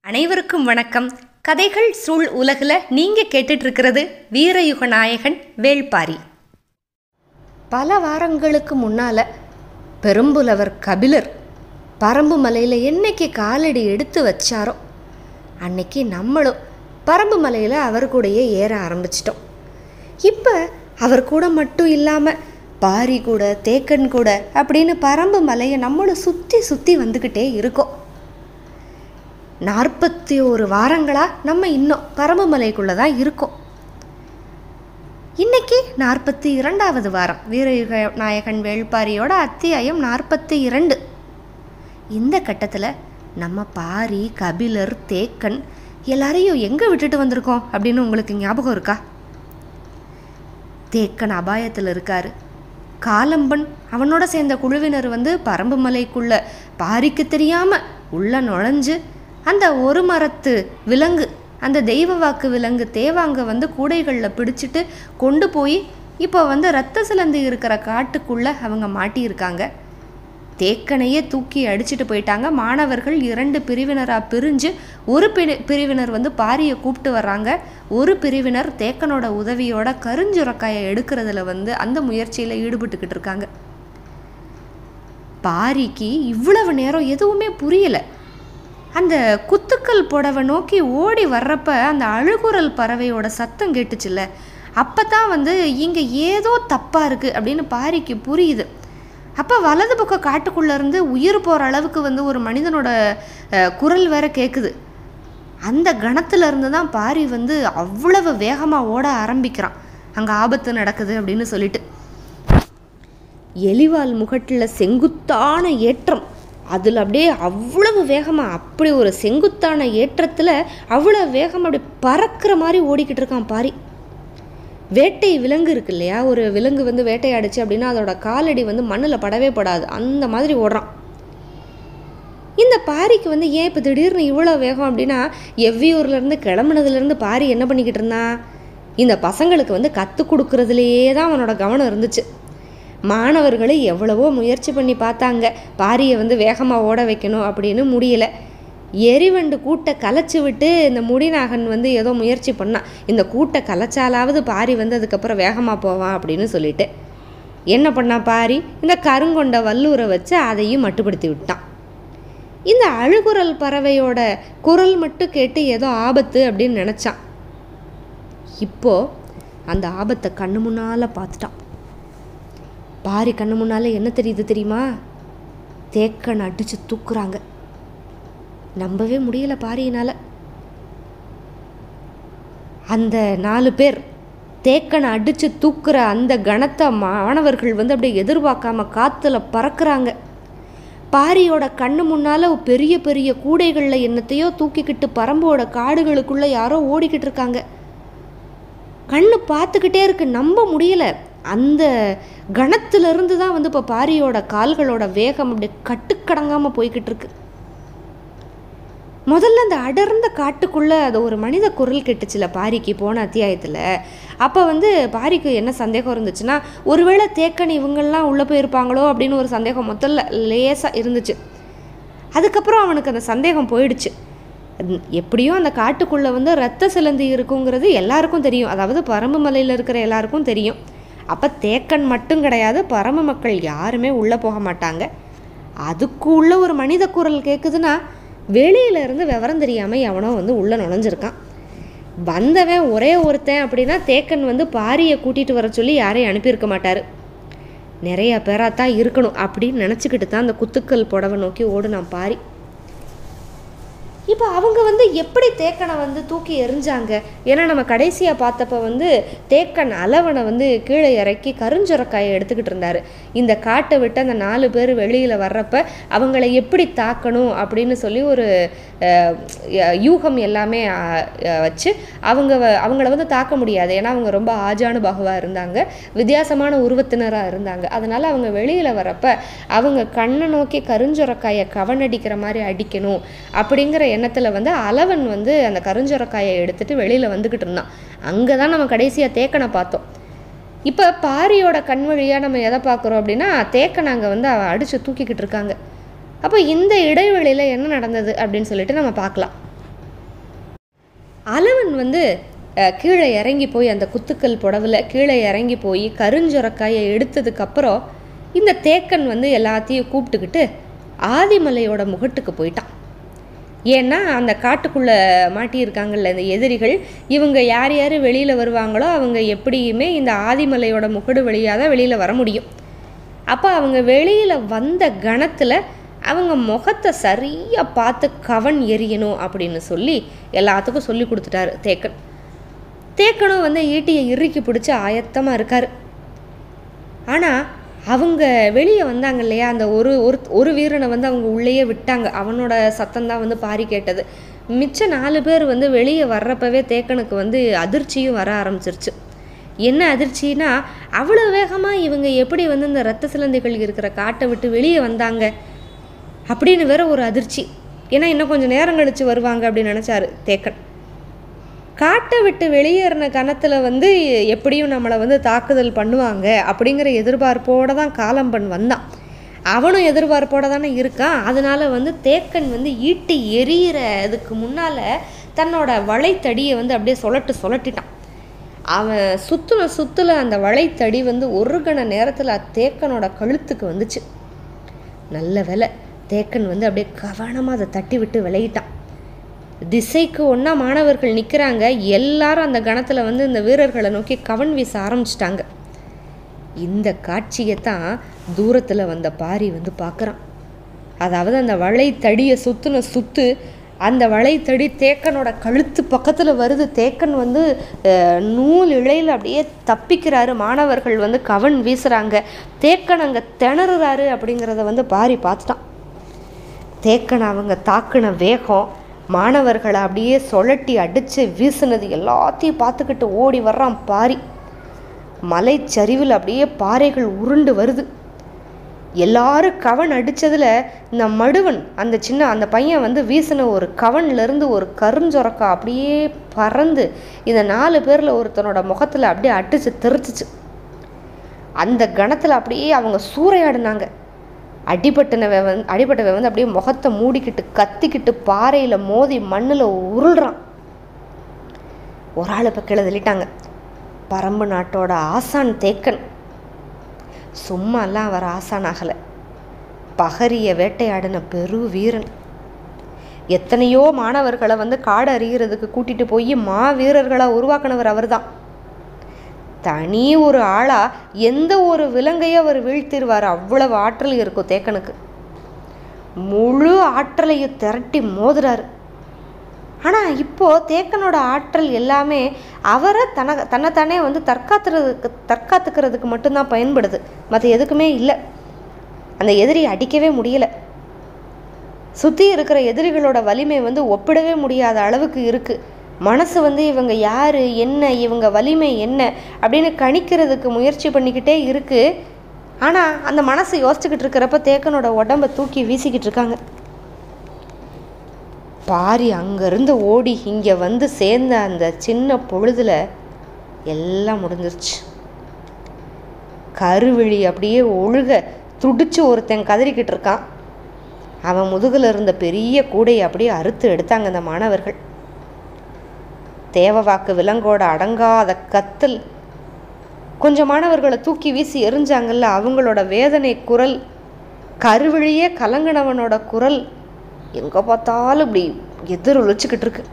அனைவருக்கும் வணக்கம் கதைகள் சூழ் உலகில் நீங்கள் கேட்டுட்டு இருக்கிறது வீரயுக நாயகன் வேள்பாரி பல வாரங்களுக்கு முன்னால் பெரும்புலவர் கபிலர் பரம்பு மலையில் என்னைக்கு காலடி எடுத்து வச்சாரோ அன்னைக்கு நம்மளும் பரம்பு மலையில் அவர் கூடயே ஏற ஆரம்பிச்சிட்டோம் இப்போ அவர் கூட மட்டும் இல்லாமல் பாரி கூட தேக்கன் கூட அப்படின்னு பரம்பு மலையை நம்மளும் சுற்றி சுற்றி வந்துக்கிட்டே இருக்கோம் நாற்பத்தி ஒரு வாரங்களாக நம்ம இன்னும் பரமமலைக்குள்ளே தான் இருக்கோம் இன்னைக்கு நாற்பத்தி இரண்டாவது வாரம் வீரயுக நாயகன் வேள்பாரியோட அத்தியாயம் நாற்பத்தி இரண்டு இந்த கட்டத்தில் நம்ம பாரி கபிலர் தேக்கன் எல்லாரையும் எங்கே விட்டுட்டு வந்திருக்கோம் அப்படின்னு உங்களுக்கு ஞாபகம் இருக்கா தேக்கன் அபாயத்தில் இருக்காரு காலம்பன் அவனோட சேர்ந்த குழுவினர் வந்து பரம்பு மலைக்குள்ள பாரிக்கு தெரியாம உள்ள நுழைஞ்சு அந்த ஒரு மரத்து விலங்கு அந்த தெய்வ வாக்கு விலங்கு தேவாங்க வந்து கூடைகளில் பிடிச்சிட்டு கொண்டு போய் இப்போ வந்து ரத்த சிலந்தி இருக்கிற காட்டுக்குள்ள அவங்க மாட்டியிருக்காங்க தேக்கனையே தூக்கி அடிச்சிட்டு போயிட்டாங்க மாணவர்கள் இரண்டு பிரிவினராக பிரிஞ்சு ஒரு பிரி பிரிவினர் வந்து பாரியை கூப்பிட்டு வர்றாங்க ஒரு பிரிவினர் தேக்கனோட உதவியோட கருஞ்சுரக்காயை எடுக்கிறதுல வந்து அந்த முயற்சியில் ஈடுபட்டுக்கிட்டு இருக்காங்க பாரிக்கு இவ்வளவு நேரம் எதுவுமே புரியல அந்த குத்துக்கல் புடவை நோக்கி ஓடி வர்றப்ப அந்த அழுகுரல் பறவையோட சத்தம் கேட்டுச்சுல்ல அப்போ தான் வந்து இங்கே ஏதோ தப்பாக இருக்குது அப்படின்னு பாரிக்கு புரியுது அப்போ வலது பக்கம் காட்டுக்குள்ளே இருந்து உயிர் போகிற அளவுக்கு வந்து ஒரு மனிதனோட அஹ், குரல் வேற கேட்குது அந்த கணத்துல இருந்து தான் பாரி வந்து அவ்வளவு வேகமாக ஓட ஆரம்பிக்கிறான் அங்கே ஆபத்து நடக்குது அப்படின்னு சொல்லிட்டு எலிவால் முகட்டில் செங்குத்தான ஏற்றம் அதில் அப்படியே அவ்வளவு வேகமாக அப்படி ஒரு செங்குத்தான ஏற்றத்தில் அவ்வளோ வேகமாக அப்படி பறக்கிற மாதிரி ஓடிக்கிட்டு இருக்கான் பாரி வேட்டை விலங்கு இருக்கு இல்லையா ஒரு விலங்கு வந்து வேட்டையாடுச்சு அப்படின்னா அதோட காலடி வந்து மண்ணில் படவே படாது அந்த மாதிரி ஓடுறான் இந்த பாரிக்கு வந்து ஏன் இப்போ திடீர்னு இவ்வளோ வேகம் அப்படின்னா எவ்வியூர்லேருந்து கிளம்புனதுலேருந்து பாரி என்ன பண்ணிக்கிட்டு இருந்தான் இந்த பசங்களுக்கு வந்து கற்றுக் கொடுக்கறதுலையே தான் அவனோட கவனம் இருந்துச்சு மாணவர்களும் எவ்வளவோ முயற்சி பண்ணி பார்த்தாங்க பாரியை வந்து வேகமாக ஓட வைக்கணும் அப்படின்னு முடியல எரிவண்டு கூட்டை கலைச்சி விட்டு இந்த முடிநாகன் வந்து ஏதோ முயற்சி பண்ணான் இந்த கூட்டை கலைச்சாலாவது பாரி வந்து அதுக்கப்புறம் வேகமாக போவான் அப்படின்னு சொல்லிட்டு என்ன பண்ணான் பாரி இந்த கருங்கொண்ட வல்லூரை வச்சு அதையும் மட்டுப்படுத்தி விட்டான் இந்த அழுகுரல் பறவையோட குரல் மட்டும் கேட்டு ஏதோ ஆபத்து அப்படின்னு நினச்சான் இப்போ அந்த ஆபத்தை கண்ணு முன்னால் பார்த்துட்டான் பாரி கண்ணு முன்னால என்ன தெரியுது தெரியுமா தேக்கன் அடிச்சு தூக்குறாங்க நம்பவே முடியல பாரியினால அந்த நாலு பேர் தேக்கனை அடிச்சு தூக்குற அந்த கணத்தை மாணவர்கள் வந்து அப்படியே எதிர்பார்க்காம காத்துல பறக்குறாங்க பாரியோட கண்ணு முன்னால பெரிய பெரிய கூடைகளில் என்னத்தையோ தூக்கிக்கிட்டு பரம்போட காடுகளுக்குள்ள யாரோ ஓடிக்கிட்டு இருக்காங்க கண்ணு பார்த்துக்கிட்டே இருக்கு நம்ப முடியல அந்த கணத்திலிருந்து தான் வந்து இப்போ பாரியோட கால்களோட வேகம் அப்படி கட்டுக்கடங்காமல் போய்கிட்டு இருக்கு முதல்ல அந்த அடர்ந்த காட்டுக்குள்ளே அது ஒரு மனித குரல் கெட்டுச்சுல பாரிக்கு போன அத்தியாயத்தில் அப்போ வந்து பாரிக்கு என்ன சந்தேகம் இருந்துச்சுன்னா ஒருவேளை தேக்கன் இவங்கெல்லாம் உள்ளே போயிருப்பாங்களோ அப்படின்னு ஒரு சந்தேகம் முதல்ல லேசாக இருந்துச்சு அதுக்கப்புறம் அவனுக்கு அந்த சந்தேகம் போயிடுச்சு அது எப்படியோ அந்த காட்டுக்குள்ளே வந்து ரத்த சிலந்தி இருக்குங்கிறது எல்லாருக்கும் தெரியும் அதாவது பரம்பு மலையில் இருக்கிற எல்லாருக்கும் தெரியும் அப்போ தேக்கன் மட்டும் கிடையாது பரம மக்கள் யாருமே உள்ளே போக மாட்டாங்க அதுக்குள்ள ஒரு மனித குரல் கேட்குதுன்னா வெளியில இருந்து விவரம் தெரியாமல் எவனோ வந்து உள்ளே நுழைஞ்சிருக்கான் வந்தவன் ஒரே ஒருத்தன் அப்படின்னா தேக்கன் வந்து பாரியை கூட்டிகிட்டு வர சொல்லி யாரையும் அனுப்பியிருக்க மாட்டார் நிறைய பேராக தான் இருக்கணும் அப்படின்னு நினச்சிக்கிட்டு தான் அந்த குத்துக்கல் புடவை நோக்கி ஓடுனான் பாரி இப்போ அவங்க வந்து எப்படி தேக்கனை வந்து தூக்கி எறிஞ்சாங்க ஏன்னா நம்ம கடைசியாக பார்த்தப்ப வந்து தேக்கன் அளவனை வந்து கீழே இறக்கி கருஞ்சுரக்காயை எடுத்துக்கிட்டு இருந்தாரு இந்த காட்டை விட்டு அந்த நாலு பேர் வெளியில் வர்றப்ப அவங்கள எப்படி தாக்கணும் அப்படின்னு சொல்லி ஒரு அஹ், ய- யூகம் எல்லாமே அஹ், அஹ், வச்சு அவங்க வ- அவங்கள வந்து தாக்க முடியாது ஏன்னா அவங்க ரொம்ப ஆஜானு பாகுவாக இருந்தாங்க வித்தியாசமான உருவத்தினராக இருந்தாங்க அதனால் அவங்க வெளியில் வரப்ப அவங்க கண்ணை நோக்கி கருஞ்சுரக்காயை கவனடிக்கிற மாதிரி அடிக்கணும் அப்படிங்கிற எண்ணத்தில் வந்து அளவன் வந்து அந்த கருஞ்சுரக்காயை எடுத்துட்டு வெளியில் வந்துக்கிட்டு இருந்தான் அங்கே தான் நம்ம கடைசியாக தேக்கனை பார்த்தோம் இப்போ பாரியோட கண் வழியாக நம்ம எதை பார்க்குறோம் அப்படின்னா தேக்கனை அங்கே வந்து அவ அடித்து தூக்கிக்கிட்டு இருக்காங்க அப்போ இந்த இடைவெளியில் என்ன நடந்தது அப்படின்னு சொல்லிட்டு நம்ம பார்க்கலாம் அளவன் வந்து அஹ், கீழே இறங்கி போய் அந்த குத்துக்கல் புடவில் கீழே இறங்கி போய் கருஞ்சுரக்காயை எடுத்ததுக்கப்புறம் இந்த தேக்கன் வந்து எல்லாத்தையும் கூப்பிட்டுக்கிட்டு ஆதிமலையோட முகட்டுக்கு போயிட்டான் ஏன்னா அந்த காட்டுக்குள்ளே மாட்டியிருக்காங்கல்ல இந்த எதிரிகள் இவங்க யார் யார் வெளியில் வருவாங்களோ அவங்க எப்படியுமே இந்த ஆதிமலையோட முகடு வழியாக தான் வெளியில் வர முடியும் அப்போ அவங்க வெளியில் வந்த கணத்தில் அவங்க முகத்தை சரியாக பார்த்து கவன் எரியணும் அப்படின்னு சொல்லி எல்லாத்துக்கும் சொல்லி கொடுத்துட்டாரு தேக்கன் தேக்கனும் வந்து ஈட்டியை இறுக்கி பிடிச்சி ஆயத்தமாக இருக்கார் ஆனால் அவங்க வெளியே வந்தாங்க இல்லையா அந்த ஒரு ஒரு ஒரு வீரனை வந்து அவங்க உள்ளேயே விட்டாங்க அவனோட சத்தம் தான் வந்து பாரி கேட்டது மிச்ச நாலு பேர் வந்து வெளியே வர்றப்பவே தேக்கனுக்கு வந்து அதிர்ச்சியும் வர ஆரம்பிச்சிருச்சு என்ன அதிர்ச்சினா அவ்வளோ வேகமாக இவங்க எப்படி வந்து இந்த ரத்த சிலந்தைகள் இருக்கிற காட்டை விட்டு வெளியே வந்தாங்க அப்படின்னு வேற ஒரு அதிர்ச்சி ஏன்னா இன்னும் கொஞ்சம் நேரம் கழிச்சு வருவாங்க அப்படின்னு நினச்சாரு தேக்கன் காட்டை விட்டு வெளியேறின கணத்தில் வந்து எப்படியும் நம்மளை வந்து தாக்குதல் பண்ணுவாங்க அப்படிங்கிற எதிர்பார்ப்போடு தான் காலம்பன் வந்தான் அவனும் எதிர்பார்ப்போட தானே இருக்கான் அதனால வந்து தேக்கன் வந்து ஈட்டி எரியிறதுக்கு முன்னால் தன்னோட வளைத்தடியை வந்து அப்படியே சொலட்டு சொலட்டிட்டான் அவன் சுற்றுன சுற்றுல அந்த வளைத்தடி வந்து ஒரு கண நேரத்தில் தேக்கனோட கழுத்துக்கு வந்துச்சு நல்ல வேலை தேக்கன் வந்து அப்படியே கவனமாக அதை தட்டி விட்டு விலகிட்டான் திசைக்கு ஒன்றா மாணவர்கள் நிற்கிறாங்க எல்லாரும் அந்த கணத்தில் வந்து இந்த வீரர்களை நோக்கி கவன் வீச ஆரம்பிச்சிட்டாங்க இந்த காட்சியை தான் தூரத்தில் வந்த பாரி வந்து பார்க்குறான் அதாவது அந்த வளைத்தடியை சுற்றுன சுத்து அந்த வளைத்தடி தேக்கனோட கழுத்து பக்கத்தில் வருது தேக்கன் வந்து அஹ், நூல் இழையில் அப்படியே தப்பிக்கிறாரு மாணவர்கள் வந்து கவன் வீசுகிறாங்க தேக்கன் அங்கே திணறுறாரு அப்படிங்கிறத வந்து பாரி பார்த்துட்டான் தேக்கன் அவங்க தாக்குன வேகம் மாணவர்களை அப்படியே சுழட்டி அடித்து வீசுனது எல்லாத்தையும் பார்த்துக்கிட்டு ஓடி வர்றான் பாரி மலைச்சரிவில் அப்படியே பாறைகள் உருண்டு வருது எல்லாரும் கவன் அடிச்சதுல இந்த மடுவன் அந்த சின்ன அந்த பையன் வந்து வீசின ஒரு கவன்ல இருந்து ஒரு கருஞ்சொரக்கா அப்படியே பறந்து இந்த நாலு பேர்ல ஒருத்தனோட முகத்துல அப்படியே அடிச்சு தெரிச்சிச்சு அந்த கணத்துல அப்படியே அவங்க சூறையாடினாங்க அடிபட்டனவ வந்து அடிபட்டவ வந்து அப்படியே முகத்தை மூடிக்கிட்டு கத்திக்கிட்டு பாறையில மோதி மண்ணுல உருள்றான் ஒரு ஆள் இப்போ கீழே தள்ளிட்டாங்க பரம்பு நாட்டோட ஆசான் தேக்கன் சும்மாலாம் அவர் ஆசான் ஆகலை பகரிய வேட்டையாடின பெரு வீரன் எத்தனையோ மாணவர்களை வந்து காடு அறிகிறதுக்கு கூட்டிட்டு போய் மா வீரர்களாக உருவாக்குனவர் அவர்தான் தனி ஒரு ஆளா எந்த ஒரு விலங்கையும் அவர் வீழ்த்திடுவார் அவ்வளவு ஆற்றல் இருக்கும் தேக்கனுக்கு முழு ஆற்றலையும் திரட்டி மோதுறாரு ஆனால் இப்போ தேக்கனோட ஆற்றல் எல்லாமே அவரை தன தன்னைத்தானே வந்து தற்காத்துறதுக்கு தற்காத்துக்கிறதுக்கு மட்டும்தான் பயன்படுது மற்ற எதுக்குமே இல்லை அந்த எதிரியை அடிக்கவே முடியல சுற்றி இருக்கிற எதிரிகளோட வலிமை வந்து ஒப்பிடவே முடியாத அளவுக்கு இருக்குது மனசு வந்து இவங்க யார் என்ன இவங்க வலிமை என்ன அப்படின்னு கணிக்கிறதுக்கு முயற்சி பண்ணிக்கிட்டே இருக்குது ஆனால் அந்த மனசு யோசிச்சுக்கிட்டு இருக்கிறப்ப தேக்கனோட உடம்ப தூக்கி வீசிக்கிட்டு இருக்காங்க பாரி அங்கேருந்து ஓடி இங்கே வந்து சேர்ந்த அந்த சின்ன பொழுதுல எல்லாம் முடிஞ்சிருச்சு கருவிழி அப்படியே ஒழுக துடிச்சு ஒருத்தன் கதறிக்கிட்டு இருக்கான் அவன் முதுகில் இருந்த பெரிய கூடையை அப்படியே அறுத்து எடுத்தாங்க அந்த மாணவர்கள் தேவவாக்கு விலங்கோட அடங்காத கத்தல் கொஞ்சம் மாணவர்களை தூக்கி வீசி எரிஞ்சாங்கல்ல அவங்களோட வேதனை குரல் கருவிழியே கலங்கினவனோட குரல் எங்கே பார்த்தாலும் இப்படி எதிர் ஒழிச்சுக்கிட்டு இருக்கு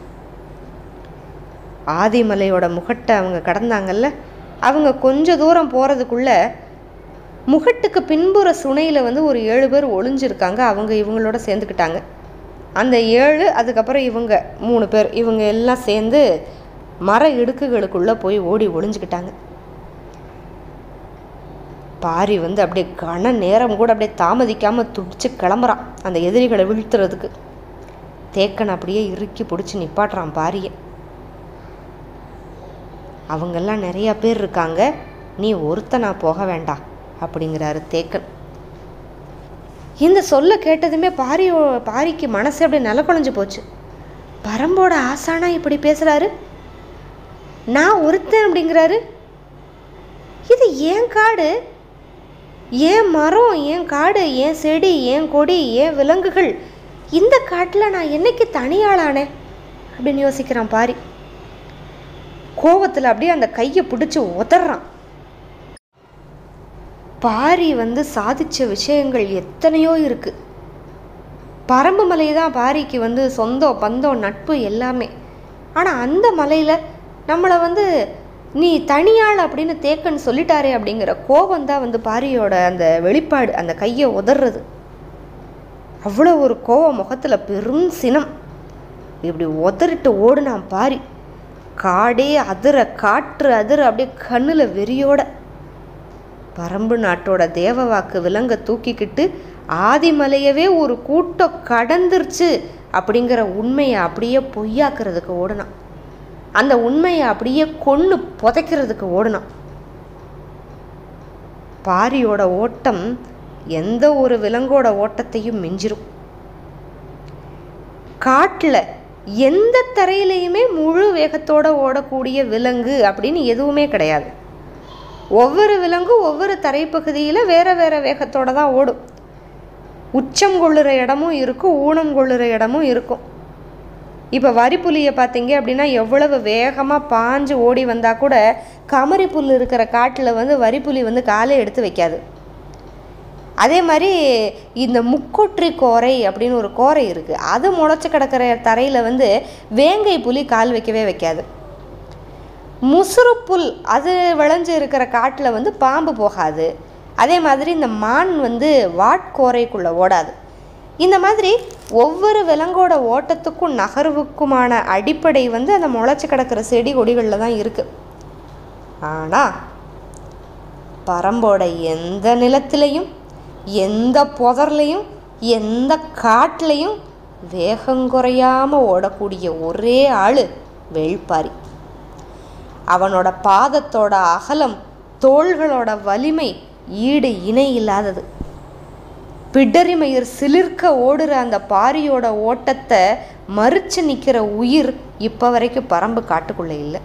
ஆதிமலையோட முகட்டை அவங்க கடந்தாங்கல்ல அவங்க கொஞ்ச தூரம் போகிறதுக்குள்ள முகட்டுக்கு பின்புற சுனையில் வந்து ஒரு ஏழு பேர் ஒளிஞ்சிருக்காங்க அவங்க இவங்களோட சேர்ந்துக்கிட்டாங்க அந்த ஏழு அதுக்கப்புறம் இவங்க மூணு பேர் இவங்க எல்லாம் சேர்ந்து மர இடுக்குகளுக்குள்ளே போய் ஓடி ஒளிஞ்சுக்கிட்டாங்க பாரி வந்து அப்படியே கன நேரம் கூட அப்படியே தாமதிக்காமல் துடிச்சு கிளம்புறான் அந்த எதிரிகளை வீழ்த்துறதுக்கு தேக்கன் அப்படியே இறுக்கி பிடிச்சி நிப்பாட்டுறான் பாரியை அவங்கெல்லாம் நிறையா பேர் இருக்காங்க நீ ஒருத்தனா போக வேண்டாம் அப்படிங்கிறாரு தேக்கன் இந்த சொல்ல கேட்டதுமே பாரியோ பாரிக்கு மனசு அப்படியே நிலக்குழஞ்சு போச்சு பரம்போட ஆசானா இப்படி பேசுகிறாரு நான் ஒருத்தன் அப்படிங்கிறாரு இது ஏன் காடு ஏன் மரம் ஏன் காடு ஏன் செடி ஏன் கொடி ஏன் விலங்குகள் இந்த காட்டில் நான் என்னைக்கு தனியாளானேன் அப்படின்னு யோசிக்கிறான் பாரி கோவத்தில் அப்படியே அந்த கையை பிடிச்சி உதறான் பாரி வந்து சாதிச்ச விஷயங்கள் எத்தனையோ இருக்கு பரம்பு மலை தான் பாரிக்கு வந்து சொந்தம் பந்தம் நட்பு எல்லாமே ஆனால் அந்த மலையில் நம்மளை வந்து நீ தனியாள் அப்படின்னு தேக்கன் சொல்லிட்டாரே அப்படிங்கிற கோபம் தான் வந்து பாரியோட அந்த வெளிப்பாடு அந்த கையை உதறது அவ்வளோ ஒரு கோவம் முகத்தில் பெரும் சினம் இப்படி உதறிட்டு ஓடுனான் பாரி காடே அதிர காற்று அதிர அப்படியே கண்ணில் வெறியோட பரம்பு நாட்டோட தேவவாக்கு விலங்க தூக்கிக்கிட்டு ஆதிமலையவே ஒரு கூட்டம் கடந்துருச்சு அப்படிங்கிற உண்மையை அப்படியே பொய்யாக்குறதுக்கு ஓடுனான் அந்த உண்மையை அப்படியே கொன்று புதைக்கிறதுக்கு ஓடுனான் பாரியோட ஓட்டம் எந்த ஒரு விலங்கோட ஓட்டத்தையும் மிஞ்சிரும் காட்டில் எந்த தரையிலையுமே முழு வேகத்தோட ஓடக்கூடிய விலங்கு அப்படின்னு எதுவுமே கிடையாது ஒவ்வொரு விலங்கும் ஒவ்வொரு தரைப்பகுதியில் வேற வேற வேகத்தோட தான் ஓடும் உச்சம் கொள்ளுற இடமும் இருக்கும் ஊனம் கொள்ளுற இடமும் இருக்கும் இப்போ வரிப்புலியை பார்த்தீங்க அப்படின்னா எவ்வளவு வேகமாக பாஞ்சு ஓடி வந்தால் கூட கமரி புல் இருக்கிற காட்டில் வந்து வரிப்புலி வந்து காலை எடுத்து வைக்காது அதே மாதிரி இந்த முக்கொற்றி கோரை அப்படின்னு ஒரு கோரை இருக்குது அது முளைச்சி கிடக்கிற தரையில் வந்து வேங்கை புலி கால் வைக்கவே வைக்காது முசுறு புல் அது விளைஞ்சு இருக்கிற காட்டில் வந்து பாம்பு போகாது அதே மாதிரி இந்த மான் வந்து வாட்கோரைக்குள்ளே ஓடாது இந்த மாதிரி ஒவ்வொரு விலங்கோட ஓட்டத்துக்கும் நகர்வுக்குமான அடிப்படை வந்து அந்த முளைச்சி கிடக்கிற செடி கொடிகளில் தான் இருக்குது ஆனால் பரம்போட எந்த நிலத்திலையும் எந்த புதர்லையும் எந்த காட்டுலையும் வேகம் குறையாம ஓடக்கூடிய ஒரே ஆள் வேள்பாரி அவனோட பாதத்தோட அகலம் தோள்களோட வலிமை ஈடு இணை இல்லாதது பிடரிமயிர் சிலிர்க்க ஓடுற அந்த பாரியோட ஓட்டத்தை மறிச்சு நிற்கிற உயிர் இப்போ வரைக்கும் பரம்பு காட்டுக்குள்ளே இல்லை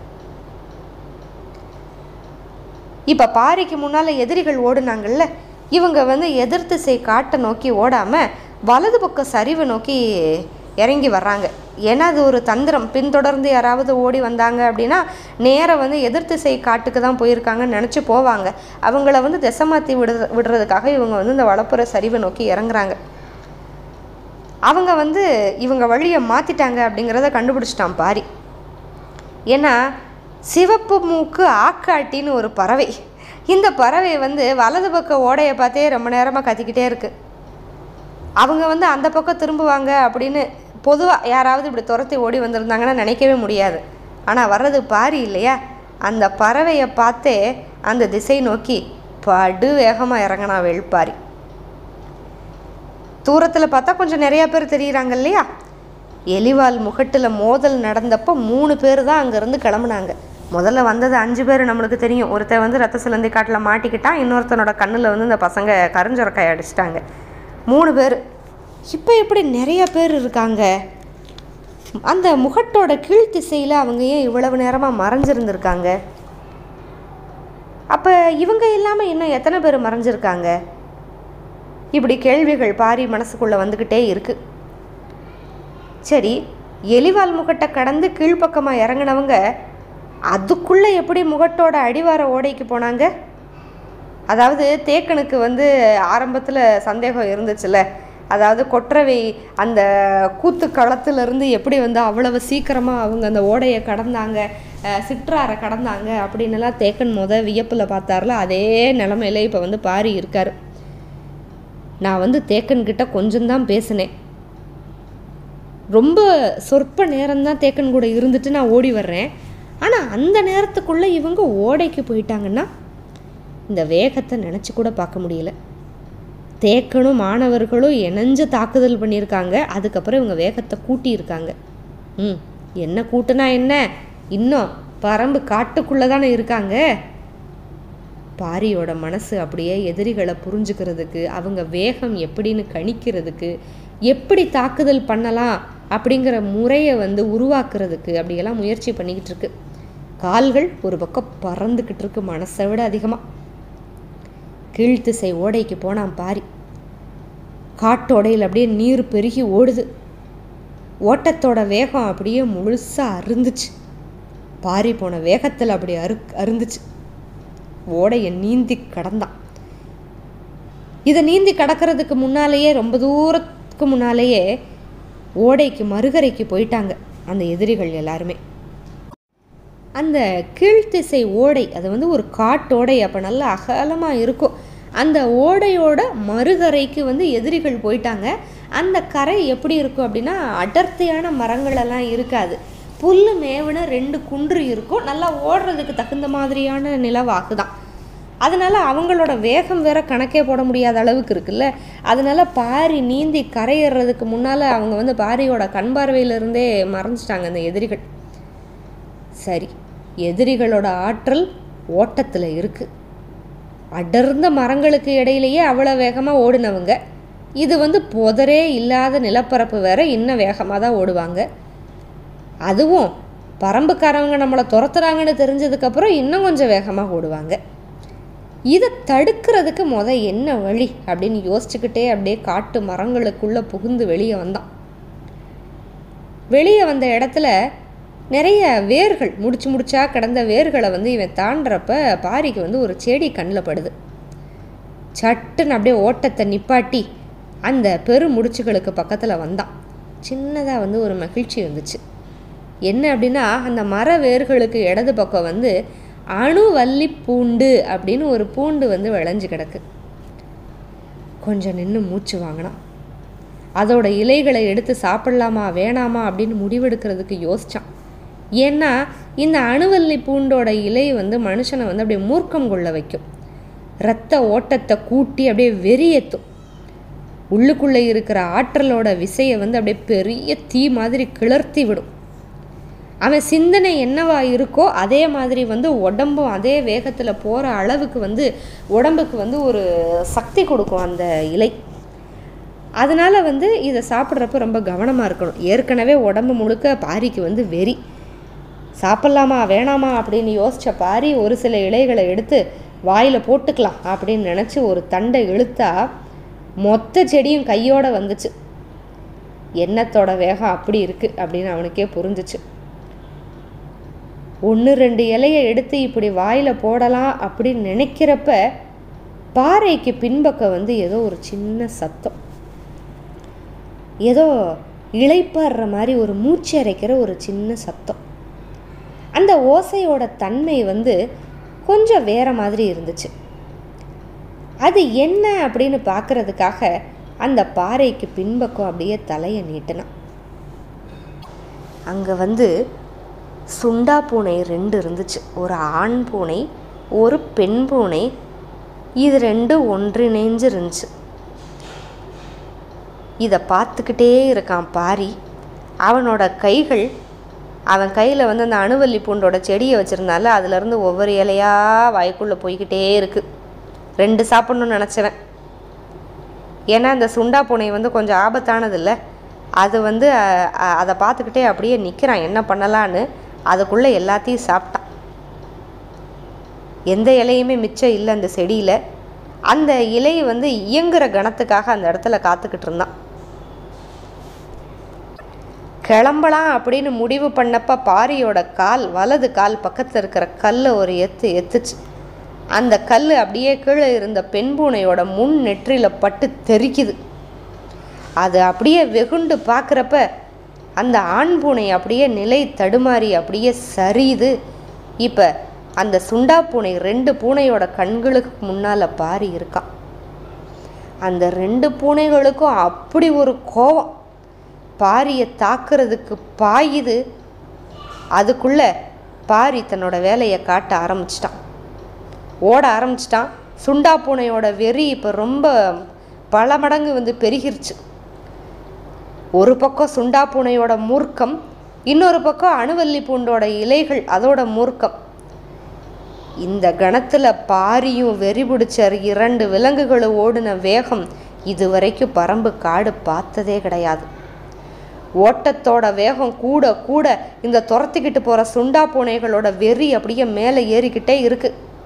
இப்போ பாரிக்கு முன்னால் எதிரிகள் ஓடுனாங்கல்ல இவங்க வந்து எதிர் திசை காட்டை நோக்கி ஓடாமல் வலது பக்கம் சரிவை நோக்கி இறங்கி வர்றாங்க ஏன்னா அது ஒரு தந்திரம் பின்தொடர்ந்து யாராவது ஓடி வந்தாங்க அப்படின்னா நேராக வந்து எதிர் திசை காட்டுக்கு தான் போயிருக்காங்கன்னு நினச்சி போவாங்க அவங்கள வந்து திசை மாற்றி விடுற விடுறதுக்காக இவங்க வந்து இந்த வலப்புற சரிவை நோக்கி இறங்குறாங்க அவங்க வந்து இவங்க வழியை மாற்றிட்டாங்க அப்படிங்கிறத கண்டுபிடிச்சிட்டான் பாரி ஏன்னா சிவப்பு மூக்கு ஆக்காட்டின்னு ஒரு பறவை இந்த பறவை வந்து வலது பக்கம் ஓடையை பார்த்தே ரொம்ப நேரமாக கத்திக்கிட்டே இருக்கு அவங்க வந்து அந்த பக்கம் திரும்புவாங்க அப்படின்னு பொதுவாக யாராவது இப்படி துரத்தி ஓடி வந்திருந்தாங்கன்னா நினைக்கவே முடியாது ஆனால் வர்றது பாரி இல்லையா அந்த பறவையை பார்த்தே அந்த திசை நோக்கி படு வேகமாக இறங்கினா வெள்பாரி தூரத்தில் பார்த்தா கொஞ்சம் நிறையா பேர் தெரியுறாங்க இல்லையா எலிவால் முகட்டில் மோதல் நடந்தப்போ மூணு பேர் தான் அங்கேருந்து கிளம்புனாங்க முதல்ல வந்தது அஞ்சு பேர் நம்மளுக்கு தெரியும் ஒருத்தன் வந்து ரத்த சிலந்தி காட்டில் மாட்டிக்கிட்டான் இன்னொருத்தனோட கண்ணில் வந்து இந்த பசங்க கருஞ்சொரக்காய் அடிச்சிட்டாங்க மூணு பேர் இப்போ எப்படி நிறைய பேர் இருக்காங்க அந்த முகட்டோட கீழ் திசையில் அவங்க ஏன் இவ்வளவு நேரமாக மறைஞ்சிருந்திருக்காங்க அப்போ இவங்க இல்லாமல் இன்னும் எத்தனை பேர் மறைஞ்சிருக்காங்க இப்படி கேள்விகள் பாரி மனசுக்குள்ளே வந்துக்கிட்டே இருக்கு சரி எலிவால் முகட்டை கடந்து கீழ்ப்பக்கமாக இறங்கினவங்க அதுக்குள்ளே எப்படி முகட்டோட அடிவார ஓடைக்கு போனாங்க அதாவது தேக்கனுக்கு வந்து ஆரம்பத்தில் சந்தேகம் இருந்துச்சுல்ல அதாவது கொற்றவை அந்த கூத்து களத்துலேருந்து எப்படி வந்து அவ்வளவு சீக்கிரமாக அவங்க அந்த ஓடையை கடந்தாங்க அஹ், சிற்றாரை கடந்தாங்க அப்படின்னுலாம் தேக்கன் முத வியப்பில் பார்த்தார்ல அதே நிலமையில இப்போ வந்து பாரி இருக்கார் நான் வந்து தேக்கன்கிட்ட கொஞ்சம்தான் பேசினேன் ரொம்ப சொற்ப நேரம்தான் தேக்கன் கூட இருந்துட்டு நான் ஓடி வர்றேன் ஆனால் அந்த நேரத்துக்குள்ளே இவங்க ஓடைக்கு போயிட்டாங்கன்னா இந்த வேகத்தை நினச்சி கூட பார்க்க முடியல தேக்கனும் மாணவர்களும் இணைஞ்சு தாக்குதல் பண்ணியிருக்காங்க அதுக்கப்புறம் இவங்க வேகத்தை கூட்டியிருக்காங்க ம் என்ன கூட்டுனா என்ன இன்னும் பரம்பு காட்டுக்குள்ளே தானே இருக்காங்க பாரியோட மனசு அப்படியே எதிரிகளை புரிஞ்சுக்கிறதுக்கு அவங்க வேகம் எப்படின்னு கணிக்கிறதுக்கு எப்படி தாக்குதல் பண்ணலாம் அப்படிங்கிற முறையை வந்து உருவாக்குறதுக்கு அப்படியெல்லாம் முயற்சி பண்ணிக்கிட்டு இருக்கு கால்கள் ஒரு பக்கம் பறந்துக்கிட்டு இருக்கு மனசை விட அதிகமாக கீழ்த்திசை ஓடைக்கு போனான் பாரி காட்டோடையில் அப்படியே நீர் பெருகி ஓடுது ஓட்டத்தோட வேகம் அப்படியே முழுசாக அருந்துச்சு பாரி போன வேகத்தில் அப்படி அரு அருந்துச்சு ஓடையை நீந்தி கடந்தான் இதை நீந்தி கடக்கிறதுக்கு முன்னாலேயே ரொம்ப தூரத்துக்கு முன்னாலேயே ஓடைக்கு மறுகரைக்கு போயிட்டாங்க அந்த எதிரிகள் எல்லாருமே அந்த கீழ்த்திசை ஓடை அது வந்து ஒரு காட்டோடை அப்போ நல்லா அகலமாக இருக்கும் அந்த ஓடையோட மறுகரைக்கு வந்து எதிரிகள் போயிட்டாங்க அந்த கரை எப்படி இருக்கும் அப்படின்னா அடர்த்தியான மரங்களெல்லாம் இருக்காது புல் மேவுன ரெண்டு குன்று இருக்கும் நல்லா ஓடுறதுக்கு தகுந்த மாதிரியான நிலவாகு தான் அதனால் அவங்களோட வேகம் வேற கணக்கே போட முடியாத அளவுக்கு இருக்குல்ல அதனால பாரி நீந்தி கரையேறதுக்கு முன்னால் அவங்க வந்து பாரியோட கண் பார்வையிலிருந்தே மறைஞ்சிட்டாங்க அந்த எதிரிகள் சரி எதிரிகளோட ஆற்றல் ஓட்டத்தில் இருக்குது அடர்ந்த மரங்களுக்கு இடையிலேயே அவ்வளோ வேகமாக ஓடினவங்க இது வந்து புதரே இல்லாத நிலப்பரப்பு வேற இன்னும் வேகமாக தான் ஓடுவாங்க அதுவும் பரம்புக்காரவங்க நம்மளை துரத்துறாங்கன்னு தெரிஞ்சதுக்கப்புறம் இன்னும் கொஞ்சம் வேகமாக ஓடுவாங்க இதை தடுக்கிறதுக்கு முத என்ன வழி அப்படின்னு யோசிச்சுக்கிட்டே அப்படியே காட்டு மரங்களுக்குள்ளே புகுந்து வெளியே வந்தான் வெளியே வந்த இடத்துல நிறைய வேர்கள் முடிச்சு முடிச்சா கிடந்த வேர்களை வந்து இவன் தாண்டுறப்ப பாரிக்கு வந்து ஒரு செடி கண்ணில் படுது சட்டுன்னு அப்படியே ஓட்டத்தை நிப்பாட்டி அந்த பெரு முடிச்சுகளுக்கு பக்கத்தில் வந்தான் சின்னதாக வந்து ஒரு மகிழ்ச்சி வந்துச்சு என்ன அப்படின்னா அந்த மர வேர்களுக்கு இடது பக்கம் வந்து அணுவல்லி பூண்டு அப்படின்னு ஒரு பூண்டு வந்து விளைஞ்சு கிடக்கு கொஞ்சம் நின்று மூச்சு வாங்கினான் அதோட இலைகளை எடுத்து சாப்பிடலாமா வேணாமா அப்படின்னு முடிவெடுக்கிறதுக்கு யோசிச்சான் ஏன்னா இந்த அணுவல்லி பூண்டோட இலை வந்து மனுஷனை வந்து அப்படியே மூர்க்கம் கொள்ள வைக்கும் இரத்த ஓட்டத்தை கூட்டி அப்படியே வெறியேற்றும் உள்ளுக்குள்ளே இருக்கிற ஆற்றலோட விசையை வந்து அப்படியே பெரிய தீ மாதிரி கிளர்த்தி விடும் அவன் சிந்தனை என்னவா இருக்கோ அதே மாதிரி வந்து உடம்பும் அதே வேகத்தில் போகிற அளவுக்கு வந்து உடம்புக்கு வந்து ஒரு சக்தி கொடுக்கும் அந்த இலை அதனால் வந்து இதை சாப்பிட்றப்ப ரொம்ப கவனமாக இருக்கணும் ஏற்கனவே உடம்பு முழுக்க பாரிக்கு வந்து வெறி சாப்பிட்லாமா வேணாமா அப்படின்னு யோசித்த பாரி ஒரு சில இலைகளை எடுத்து வாயில் போட்டுக்கலாம் அப்படின்னு நினச்சி ஒரு தண்டை இழுத்தா மொத்த செடியும் கையோட வந்துச்சு எண்ணத்தோட வேகம் அப்படி இருக்குது அப்படின்னு அவனுக்கே புரிஞ்சிச்சு ஒன்று ரெண்டு இலையை எடுத்து இப்படி வாயில் போடலாம் அப்படின்னு நினைக்கிறப்ப பாறைக்கு பின்பக்கம் வந்து ஏதோ ஒரு சின்ன சத்தம் ஏதோ இளைப்பாடுற மாதிரி ஒரு மூச்சு அரைக்கிற ஒரு சின்ன சத்தம் அந்த ஓசையோட தன்மை வந்து கொஞ்சம் வேற மாதிரி இருந்துச்சு அது என்ன அப்படின்னு பார்க்கறதுக்காக அந்த பாறைக்கு பின்பக்கம் அப்படியே தலையை நீட்டினான் அங்கே வந்து சுண்டா பூனை ரெண்டு இருந்துச்சு ஒரு ஆண் பூனை ஒரு பெண் பூனை இது ரெண்டும் ஒன்றிணைஞ்சு இருந்துச்சு இதை பார்த்துக்கிட்டே இருக்கான் பாரி அவனோட கைகள் அவன் கையில் வந்து அந்த அணுவல்லி பூண்டோட செடியை வச்சுருந்தால அதுலேருந்து ஒவ்வொரு இலையாக வாய்க்குள்ளே போய்கிட்டே இருக்குது ரெண்டு சாப்பிட்ணுன்னு நினச்சவன் ஏன்னா அந்த சுண்டா பூனை வந்து கொஞ்சம் ஆபத்தானது இல்லை அது வந்து அ- அ- அதை பார்த்துக்கிட்டே அப்படியே நிற்கிறான் என்ன பண்ணலான்னு அதுக்குள்ளே எல்லாத்தையும் சாப்பிட்டான் எந்த இலையுமே மிச்சம் இல்லை அந்த செடியில் அந்த இலை வந்து இயங்குற கணத்துக்காக அந்த இடத்துல காத்துக்கிட்டு இருந்தான் கிளம்பலாம் அப்படின்னு முடிவு பண்ணப்ப பாரியோட கால் வலது கால் பக்கத்தில் இருக்கிற கல்லை ஒரு எத்து எத்துச்சு அந்த கல் அப்படியே கீழே இருந்த பெண் பூனையோட முன் நெற்றியில் பட்டு தெறிக்குது அது அப்படியே வெகுண்டு பார்க்குறப்ப அந்த ஆண் பூனை அப்படியே நிலை தடுமாறி அப்படியே சரியுது இப்போ அந்த சுண்டா பூனை ரெண்டு பூனையோட கண்களுக்கு முன்னால் பாரி இருக்கான் அந்த ரெண்டு பூனைகளுக்கும் அப்படி ஒரு கோவம் பாரியை தாக்குறதுக்கு பாயுது அதுக்குள்ள பாரி தன்னோட வேலையை காட்ட ஆரம்பிச்சிட்டான் ஓட ஆரம்பிச்சிட்டான் சுண்டா பூனையோட வெறி இப்போ ரொம்ப பல மடங்கு வந்து பெருகிருச்சு ஒரு பக்கம் சுண்டா பூனையோட மூர்க்கம் இன்னொரு பக்கம் அணுவல்லி பூண்டோட இலைகள் அதோட மூர்க்கம் இந்த கணத்தில் பாரியும் வெறி பிடிச்ச இரண்டு விலங்குகளும் ஓடின வேகம் இதுவரைக்கும் பரம்பு காடு பார்த்ததே கிடையாது ஓட்டத்தோட வேகம் கூட கூட இந்த துரத்திக்கிட்டு போகிற சுண்டா பூனைகளோட வெறி அப்படியே மேலே ஏறிக்கிட்டே இருக்கு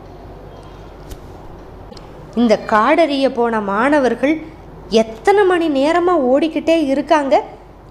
இந்த காடறிய போன மாணவர்கள் எத்தனை மணி நேரமாக ஓடிக்கிட்டே இருக்காங்க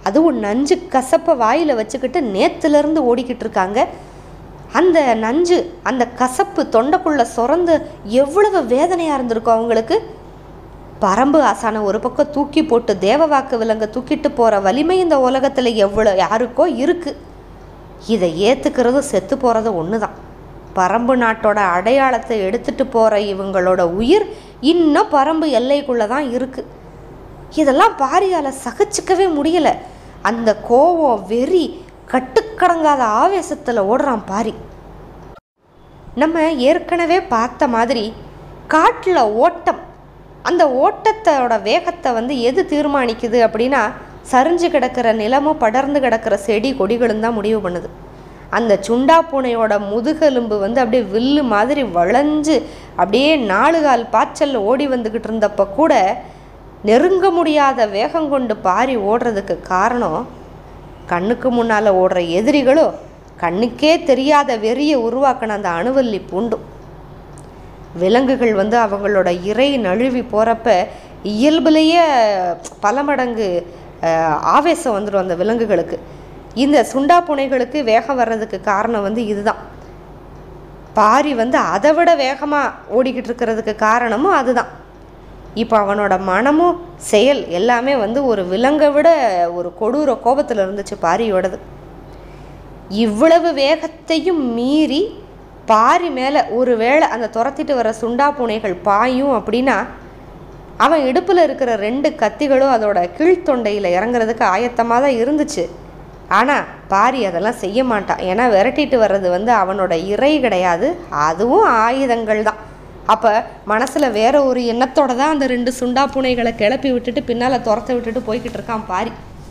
அதுவும் நஞ்சு கசப்பை வாயில் வச்சுக்கிட்டு நேத்துலேருந்து ஓடிக்கிட்டு இருக்காங்க அந்த நஞ்சு அந்த கசப்பு தொண்டைக்குள்ளே சுரந்து எவ்வளவு வேதனையாக இருந்திருக்கும் அவங்களுக்கு பரம்பு ஆசான ஒரு பக்கம் தூக்கி போட்டு தேவவாக்கு விலங்க தூக்கிட்டு போகிற வலிமை இந்த உலகத்தில் எவ்வளோ யாருக்கோ இருக்குது இதை ஏற்றுக்கிறதும் செத்து போகிறது ஒன்று தான் பரம்பு நாட்டோட அடையாளத்தை எடுத்துட்டு போகிற இவங்களோட உயிர் இன்னும் பரம்பு எல்லைக்குள்ளே தான் இருக்குது இதெல்லாம் பாரியால் சகிச்சுக்கவே முடியலை அந்த கோவம் வெறி கட்டுக்கடங்காத ஆவேசத்தில் ஓடுறான் பாரி நம்ம ஏற்கனவே பார்த்த மாதிரி காட்டில் ஓட்டம் அந்த ஓட்டத்தோட வேகத்தை வந்து எது தீர்மானிக்குது அப்படின்னா சரிஞ்சு கிடக்கிற நிலமும் படர்ந்து கிடக்கிற செடி கொடிகளும் தான் முடிவு பண்ணுது அந்த சுண்டா பூனையோட முதுகெலும்பு வந்து அப்படியே வில்லு மாதிரி வளைஞ்சு அப்படியே நாலு கால் பாய்ச்சல்ல ஓடி வந்துக்கிட்டு இருந்தப்ப கூட நெருங்க முடியாத வேகம் கொண்டு பாரி ஓடுறதுக்கு காரணம் கண்ணுக்கு முன்னால் ஓடுற எதிரிகளும் கண்ணுக்கே தெரியாத வெறியை உருவாக்கின அந்த அணுவல்லி பூண்டும் விலங்குகள் வந்து அவங்களோட இறை நழுவி போகிறப்ப இயல்புலேயே பல மடங்கு அஹ், ஆவேசம் வந்துடும் அந்த விலங்குகளுக்கு இந்த சுண்டா பூனைகளுக்கு வேகம் வர்றதுக்கு காரணம் வந்து இதுதான் பாரி வந்து அதை விட வேகமாக ஓடிக்கிட்டு இருக்கிறதுக்கு காரணமும் அதுதான் இப்போ அவனோட மனமும் செயல் எல்லாமே வந்து ஒரு விலங்கை விட ஒரு கொடூர கோபத்தில் இருந்துச்சு பாரியோடது இவ்வளவு வேகத்தையும் மீறி பாரி மேலே ஒரு வேளை அந்த துரத்திட்டு வர சுண்டா பூனைகள் பாயும் அப்படின்னா அவன் இடுப்பில் இருக்கிற ரெண்டு கத்திகளும் அதோட கீழ்த்தொண்டையில் இறங்குறதுக்கு ஆயத்தமாக தான் இருந்துச்சு ஆனால் பாரி அதெல்லாம் செய்ய மாட்டான் ஏன்னா விரட்டிட்டு வர்றது வந்து அவனோட இறை கிடையாது அதுவும் ஆயுதங்கள் தான் அப்போ மனசில் வேற ஒரு எண்ணத்தோட தான் அந்த ரெண்டு சுண்டா பூனைகளை கிளப்பி விட்டுட்டு பின்னால் துரத்த விட்டுட்டு போய்கிட்டு இருக்கான் பாரி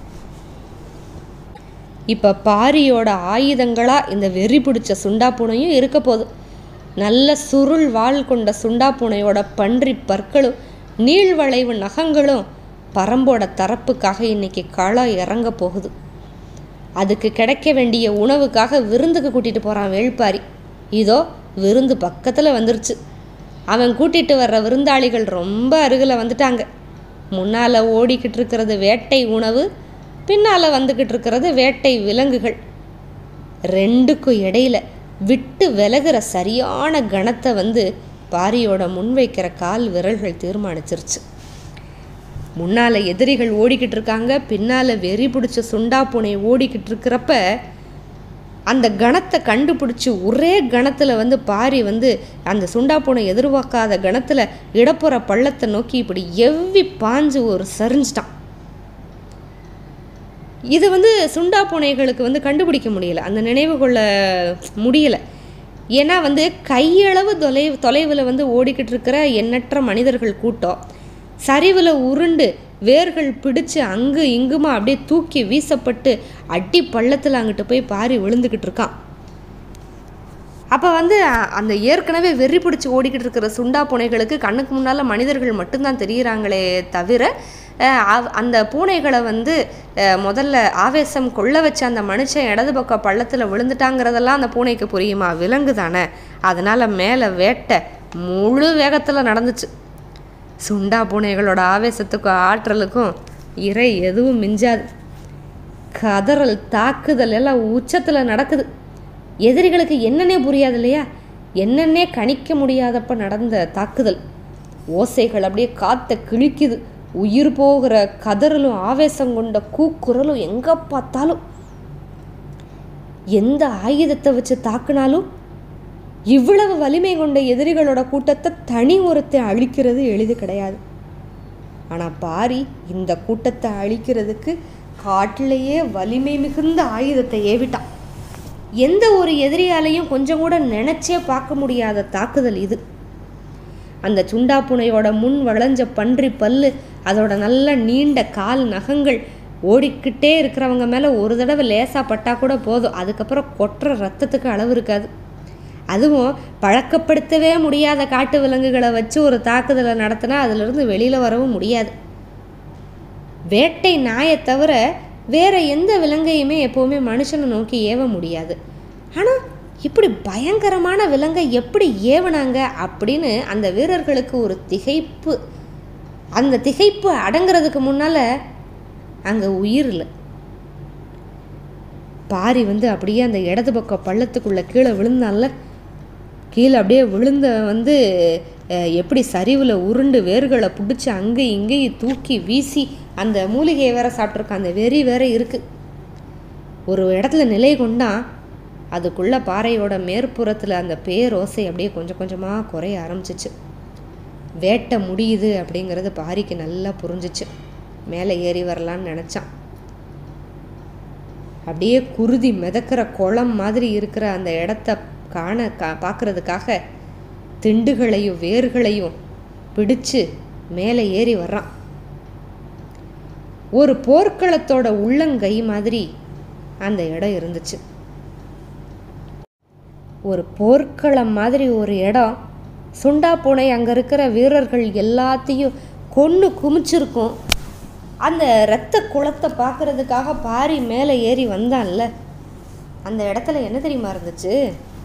இப்போ பாரியோட ஆயுதங்களாக இந்த வெறி பிடிச்ச சுண்டா பூனையும் இருக்க போகுது நல்ல சுருள் வாள் கொண்ட சுண்டா பூனையோட பன்றி பற்களும் நீள்வளைவு நகங்களும் பரம்போட தரப்புக்காக இன்னைக்கு களம் இறங்க போகுது அதுக்கு கிடைக்க வேண்டிய உணவுக்காக விருந்துக்கு கூட்டிகிட்டு போகிறான் வேள்பாரி இதோ விருந்து பக்கத்தில் வந்துருச்சு அவன் கூட்டிகிட்டு வர்ற விருந்தாளிகள் ரொம்ப அருகில் வந்துட்டாங்க முன்னால் ஓடிக்கிட்டு இருக்கிறது வேட்டை உணவு பின்னால் வந்துக்கிட்டு இருக்கிறது வேட்டை விலங்குகள் ரெண்டுக்கும் இடையில விட்டு விலகுற சரியான கணத்தை வந்து பாரியோட முன்வைக்கிற கால் விரல்கள் தீர்மானிச்சிருச்சு முன்னால் எதிரிகள் ஓடிக்கிட்டு இருக்காங்க பின்னால் வெறி பிடிச்ச சுண்டா பூனை ஓடிக்கிட்டு இருக்கிறப்ப அந்த கணத்தை கண்டுபிடிச்சி ஒரே கணத்தில் வந்து பாரி வந்து அந்த சுண்டா பூனை எதிர்பார்க்காத கணத்தில் இடப்புற பள்ளத்தை நோக்கி இப்படி எவ்வி பாஞ்சு ஒரு சரிஞ்சிட்டான் இது வந்து சுண்டா பூனைகளுக்கு வந்து கண்டுபிடிக்க முடியல அந்த நினைவு கொள்ள முடியல ஏன்னா வந்து கையளவு தொலை தொலைவில் வந்து ஓடிக்கிட்டு இருக்கிற எண்ணற்ற மனிதர்கள் கூட்டம் சரிவில் உருண்டு வேர்கள் பிடிச்சு அங்கு இங்குமா அப்படியே தூக்கி வீசப்பட்டு அடி பள்ளத்தில் அங்கிட்டு போய் பாரி விழுந்துக்கிட்டு இருக்கான் அப்போ வந்து அ- அந்த ஏற்கனவே வெறி பிடிச்சி ஓடிக்கிட்டு இருக்கிற சுண்டா பூனைகளுக்கு கண்ணுக்கு முன்னால் மனிதர்கள் மட்டும்தான் தெரியுறாங்களே தவிர அஹ், அவ்- அந்த பூனைகளை வந்து அஹ், முதல்ல ஆவேசம் கொள்ள வச்ச அந்த மனுஷன் இடது பக்கம் பள்ளத்தில் விழுந்துட்டாங்கிறதெல்லாம் அந்த பூனைக்கு புரியுமா விலங்கு தானே அதனால் மேலே வேட்டை முழு வேகத்தில் நடந்துச்சு சுண்டா பூனைகளோட ஆவேசத்துக்கும் ஆற்றலுக்கும் இறை எதுவும் மிஞ்சாது கதறல் தாக்குதல் எல்லாம் உச்சத்தில் நடக்குது எதிரிகளுக்கு என்னன்னே புரியாது இல்லையா என்னன்னே கணிக்க முடியாதப்ப நடந்த தாக்குதல் ஓசைகள் அப்படியே காத்த கிழிக்குது உயிர் போகிற கதறலும் ஆவேசம் கொண்ட கூக்குரலும் எங்கே பார்த்தாலும் எந்த ஆயுதத்தை வச்சு தாக்குனாலும் இவ்வளவு வலிமை கொண்ட எதிரிகளோட கூட்டத்தை தனி ஒருத்தன் அழிக்கிறது எளிது கிடையாது ஆனால் பாரி இந்த கூட்டத்தை அழிக்கிறதுக்கு காட்டிலேயே வலிமை மிகுந்த ஆயுதத்தை ஏவிட்டான் எந்த ஒரு எதிரியாலையும் கொஞ்சம் கூட நினைச்சே பார்க்க முடியாத தாக்குதல் இது அந்த சுண்டா பூனையோட முன் வளைஞ்ச பன்றி பல்லு அதோட நல்ல நீண்ட கால் நகங்கள் ஓடிக்கிட்டே இருக்கிறவங்க மேலே ஒரு தடவை லேசாக பட்டா கூட போதும் அதுக்கப்புறம் கொட்டுற ரத்தத்துக்கு அளவு இருக்காது அதுவும் பழக்கப்படுத்தவே முடியாத காட்டு விலங்குகளை வச்சு ஒரு தாக்குதலை நடத்தினா அதிலிருந்து வெளியில் வரவும் முடியாது வேட்டை நாயை தவிர வேற எந்த விலங்கையுமே எப்போவுமே மனுஷனை நோக்கி ஏவ முடியாது ஆனால் இப்படி பயங்கரமான விலங்கை எப்படி ஏவுனாங்க அப்படின்னு அந்த வீரர்களுக்கு ஒரு திகைப்பு அந்த திகைப்பு அடங்குறதுக்கு முன்னால் அங்கே உயிர் இல்லை பாரி வந்து அப்படியே அந்த இடது பக்கம் பள்ளத்துக்குள்ளே கீழே விழுந்தான்ல கீழே அப்படியே விழுந்த வந்து அஹ், எப்படி சரிவில் உருண்டு வேர்களை பிடிச்சி அங்கே இங்கேயும் தூக்கி வீசி அந்த மூலிகையை வேற சாப்பிட்ருக்கான் அந்த வெறி வேற இருக்குது ஒரு இடத்துல நிலை கொண்டான் அதுக்குள்ள பாறையோட மேற்புறத்தில் அந்த பேரோசை அப்படியே கொஞ்சம் கொஞ்சமாக குறைய ஆரம்பிச்சிச்சு வேட்டை முடியுது அப்படிங்கிறது பாரிக்கு நல்லா புரிஞ்சிச்சு மேலே ஏறி வரலான்னு நினச்சான் அப்படியே குருதி மிதக்கிற குளம் மாதிரி இருக்கிற அந்த இடத்த காண கா பார்க்கறதுக்காக திண்டுகளையும் வேர்களையும் பிடிச்சு மேலே ஏறி வர்றான் ஒரு போர்க்களத்தோட உள்ளங்கை மாதிரி அந்த இடம் இருந்துச்சு ஒரு போர்க்களம் மாதிரி ஒரு இடம் சுண்டா பூனை அங்கே இருக்கிற வீரர்கள் எல்லாத்தையும் கொன்று குமிச்சிருக்கும் அந்த இரத்த குளத்தை பார்க்கறதுக்காக பாரி மேலே ஏறி வந்தான்ல அந்த இடத்துல என்ன தெரியுமா இருந்துச்சு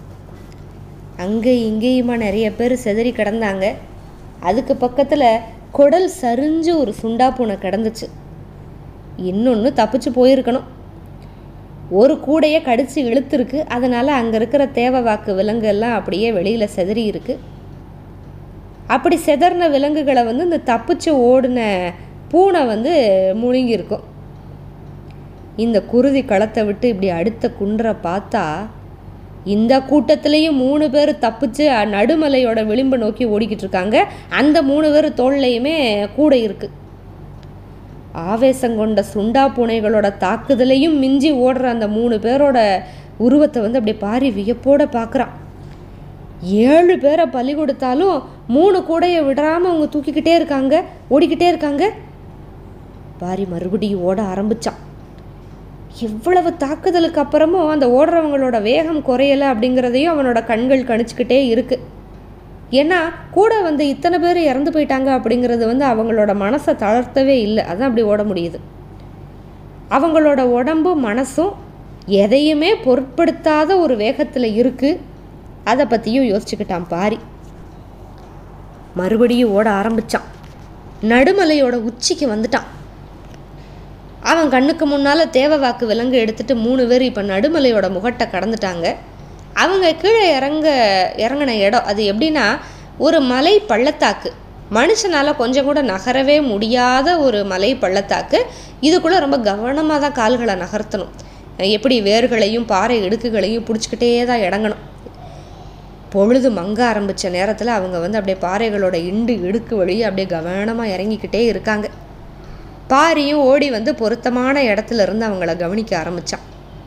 அங்கே இங்கேயுமா நிறைய பேர் செதறி கிடந்தாங்க அதுக்கு பக்கத்தில் குடல் சரிஞ்சு ஒரு சுண்டா பூனை கிடந்துச்சு இன்னொன்று தப்பிச்சு போயிருக்கணும் ஒரு கூடையை கடிச்சு இழுத்துருக்கு அதனால் அங்கே இருக்கிற தேவ வாக்கு விலங்கு எல்லாம் அப்படியே வெளியில் செதறி இருக்கு அப்படி செதறின விலங்குகளை வந்து இந்த தப்பிச்சு ஓடின பூனை வந்து முழுங்கியிருக்கும் இந்த குருதி களத்தை விட்டு இப்படி அடுத்த குன்றை பார்த்தா இந்த கூட்டத்திலையும் மூணு பேர் தப்பிச்சு அ- நடுமலையோட விளிம்பை நோக்கி ஓடிக்கிட்டு இருக்காங்க அந்த மூணு பேர் தோல்லையுமே கூடை இருக்குது ஆவேசம் கொண்ட சுண்டா பூனைகளோட தாக்குதலையும் மிஞ்சி ஓடுற அந்த மூணு பேரோட உருவத்தை வந்து அப்படியே பாரி வியப்போட பார்க்குறான் ஏழு பேரை பலி கொடுத்தாலும் மூணு கூடையை விடாமல் அவங்க தூக்கிக்கிட்டே இருக்காங்க ஓடிக்கிட்டே இருக்காங்க பாரி மறுபடியும் ஓட ஆரம்பிச்சான் எவ்வளவு தாக்குதலுக்கு அப்புறமும் அந்த ஓடுறவங்களோட வேகம் குறையலை அப்படிங்கிறதையும் அவனோட கண்கள் கணிச்சுக்கிட்டே இருக்கு ஏன்னா கூட வந்து இத்தனை பேர் இறந்து போயிட்டாங்க அப்படிங்கிறது வந்து அவங்களோட மனசை தளர்த்தவே இல்லை அதான் அப்படி ஓட முடியுது அவங்களோட உடம்பும் மனசும் எதையுமே பொருட்படுத்தாத ஒரு வேகத்தில் இருக்கு அதை பற்றியும் யோசிச்சுக்கிட்டான் பாரி மறுபடியும் ஓட ஆரம்பிச்சான் நடுமலையோட உச்சிக்கு வந்துட்டான் அவன் கண்ணுக்கு முன்னால் தேவவாக்கு விலங்கு எடுத்துட்டு மூணு பேர் இப்போ நடுமலையோட முகட்டை கடந்துட்டாங்க அவங்க கீழே இறங்க இறங்கின இடம் அது எப்படின்னா ஒரு மலை பள்ளத்தாக்கு மனுஷனால் கொஞ்சம் கூட நகரவே முடியாத ஒரு மலை பள்ளத்தாக்கு இதுக்குள்ளே ரொம்ப கவனமாக தான் கால்களை நகர்த்தணும் எப்படி வேர்களையும் பாறை இடுக்குகளையும் பிடிச்சிக்கிட்டே தான் இறங்கணும் பொழுது மங்க ஆரம்பித்த நேரத்தில் அவங்க வந்து அப்படியே பாறைகளோட இண்டு இடுக்கு வழியே அப்படியே கவனமாக இறங்கிக்கிட்டே இருக்காங்க பாரியும் ஓடி வந்து பொருத்தமான இடத்துல இருந்து அவங்கள கவனிக்க ஆரம்பிச்சான்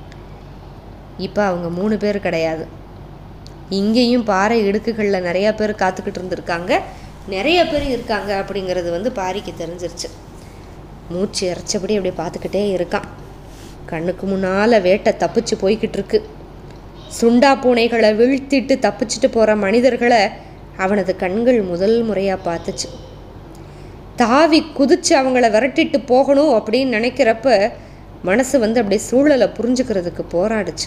இப்போ அவங்க மூணு பேர் கிடையாது இங்கேயும் பாறை இடுக்குகளில் நிறைய பேர் காத்துக்கிட்டு இருந்திருக்காங்க நிறைய பேர் இருக்காங்க அப்படிங்கிறது வந்து பாரிக்கு தெரிஞ்சிருச்சு மூச்சு இறைச்சபடி அப்படியே பார்த்துக்கிட்டே இருக்கான் கண்ணுக்கு முன்னால் வேட்டை தப்பிச்சு போய்கிட்டு இருக்கு சுண்டா பூனைகளை வீழ்த்திட்டு தப்பிச்சுட்டு போகிற மனிதர்களை அவனது கண்கள் முதல் முறையாக பார்த்துச்சு தாவி குதிச்சு அவங்கள விரட்டிட்டு போகணும் அப்படின்னு நினைக்கிறப்ப மனசு வந்து அப்படியே சூழலை புரிஞ்சுக்கிறதுக்கு போராடுச்சு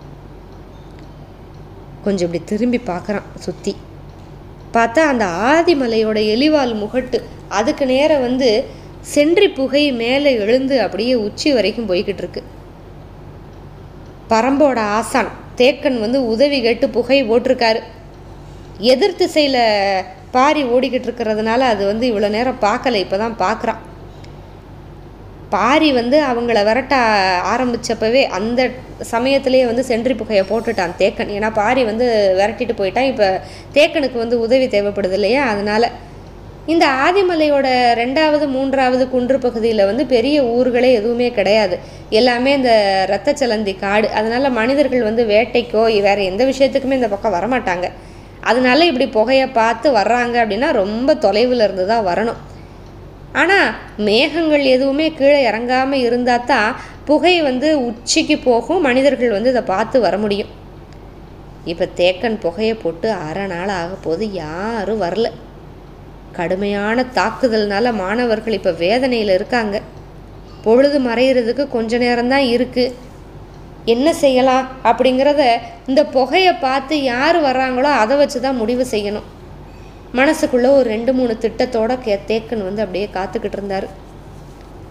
கொஞ்சம் இப்படி திரும்பி பார்க்குறான் சுற்றி பார்த்தா அந்த ஆதிமலையோட எலிவால் முகட்டு அதுக்கு நேரம் வந்து சென்றி புகை மேலே எழுந்து அப்படியே உச்சி வரைக்கும் போய்கிட்டு இருக்கு பரம்போட ஆசான் தேக்கன் வந்து உதவி கேட்டு புகை போட்டிருக்காரு எதிர் திசையில் பாரி ஓடிக்கிட்டு இருக்கிறதுனால அது வந்து இவ்வளோ நேரம் பார்க்கல இப்போ தான் பார்க்குறான் பாரி வந்து அவங்கள விரட்ட ஆரம்பிச்சப்பவே அந்த சமயத்திலேயே வந்து சென்றி புகையை போட்டுட்டான் தேக்கன் ஏன்னா பாரி வந்து விரட்டிட்டு போயிட்டான் இப்போ தேக்கனுக்கு வந்து உதவி தேவைப்படுது இல்லையா அதனால் இந்த ஆதிமலையோட ரெண்டாவது மூன்றாவது குன்று பகுதியில் வந்து பெரிய ஊர்களே எதுவுமே கிடையாது எல்லாமே இந்த இரத்த சலந்தி காடு அதனால் மனிதர்கள் வந்து வேட்டைக்கோ வேறு எந்த விஷயத்துக்குமே இந்த பக்கம் வரமாட்டாங்க அதனால இப்படி புகையை பார்த்து வர்றாங்க அப்படின்னா ரொம்ப தொலைவில் இருந்து தான் வரணும் ஆனால் மேகங்கள் எதுவுமே கீழே இறங்காமல் இருந்தால் தான் புகை வந்து உச்சிக்கு போகும் மனிதர்கள் வந்து இதை பார்த்து வர முடியும் இப்போ தேக்கன் புகையை போட்டு அரை நாள் ஆக போது யாரும் வரல கடுமையான தாக்குதல்னால மாணவர்கள் இப்போ வேதனையில் இருக்காங்க பொழுது மறையிறதுக்கு கொஞ்ச நேரம்தான் இருக்குது என்ன செய்யலாம் அப்படிங்கிறத இந்த புகையை பார்த்து யார் வர்றாங்களோ அதை வச்சு தான் முடிவு செய்யணும் மனசுக்குள்ளே ஒரு ரெண்டு மூணு திட்டத்தோட கே தேக்கன் வந்து அப்படியே காத்துக்கிட்டு இருந்தார்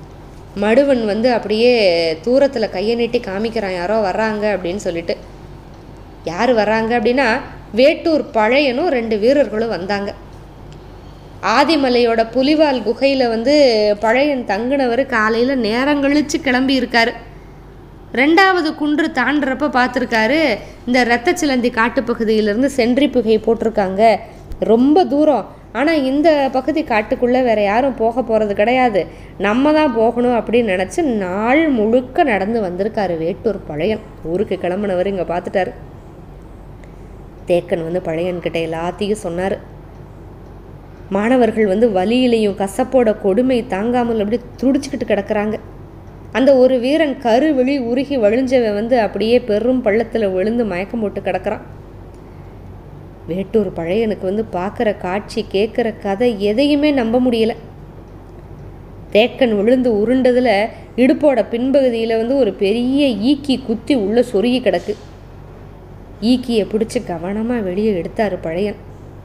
மடுவன் வந்து அப்படியே தூரத்தில் கையை நீட்டி காமிக்கிறான் யாரோ வர்றாங்க அப்படின்னு சொல்லிட்டு யார் வர்றாங்க அப்படின்னா வேட்டூர் பழையனும் ரெண்டு வீரர்களும் வந்தாங்க ஆதிமலையோட புலிவால் குகையில் வந்து பழையன் தங்குனவர் காலையில் நேரம் கழிச்சு கிளம்பி இருக்காரு ரெண்டாவது குன்று தாண்டுறப்ப பார்த்துருக்காரு இந்த ரத்த சிலந்தி காட்டுப்பகுதியிலேருந்து சென்றி புகை போட்டிருக்காங்க ரொம்ப தூரம் ஆனால் இந்த பகுதி காட்டுக்குள்ளே வேற யாரும் போக போகிறது கிடையாது நம்ம தான் போகணும் அப்படின்னு நினச்சி நாள் முழுக்க நடந்து வந்திருக்காரு வேட்டூர் பழையன் ஊருக்கு கிளம்புனவர் இங்கே பார்த்துட்டாரு தேக்கன் வந்து பழையன்கிட்ட எல்லாத்தையும் சொன்னார் மாணவர்கள் வந்து வலியிலையும் கசப்போட கொடுமை தாங்காமல் அப்படியே துடிச்சுக்கிட்டு கிடக்குறாங்க அந்த ஒரு வீரன் கருவெளி உருகி வழிஞ்சவன் வந்து அப்படியே பெரும் பள்ளத்தில் விழுந்து மயக்கம் போட்டு கிடக்குறான் வேட்டூர் பழையனுக்கு வந்து பார்க்குற காட்சி கேட்குற கதை எதையுமே நம்ப முடியல தேக்கன் விழுந்து உருண்டதில் இடுப்போட பின்பகுதியில் வந்து ஒரு பெரிய ஈக்கி குத்தி உள்ள சொருகி கிடக்கு ஈக்கியை பிடிச்சி கவனமாக வெளியே எடுத்தார் பழையன்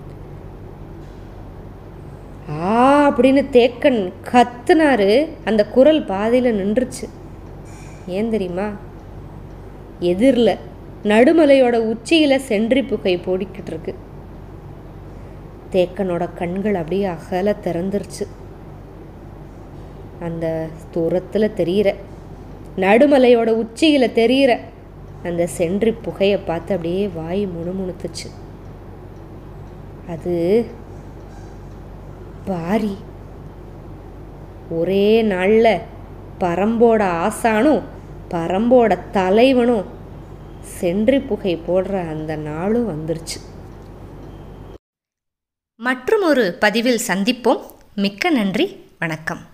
ஆ அப்படின்னு தேக்கன் கத்துனாரு அந்த குரல் பாதையில் நின்றுச்சு ஏன் தெரியுமா எதிரில் நடுமலையோட உச்சியில் சென்றி புகை போடிக்கிட்டு இருக்கு தேக்கனோட கண்கள் அப்படியே அகல திறந்துருச்சு அந்த தூரத்தில் தெரிகிற நடுமலையோட உச்சியில் தெரிகிற அந்த சென்றி புகையை பார்த்து அப்படியே வாய் முணுமுணுத்துச்சு அது பாரி ஒரே நாளில் பரம்போட ஆசானும் பரம்போட தலைவனும் சென்றி புகை போடுற அந்த நாளும் வந்துருச்சு மற்றும் ஒரு பதிவில் சந்திப்போம் மிக்க நன்றி வணக்கம்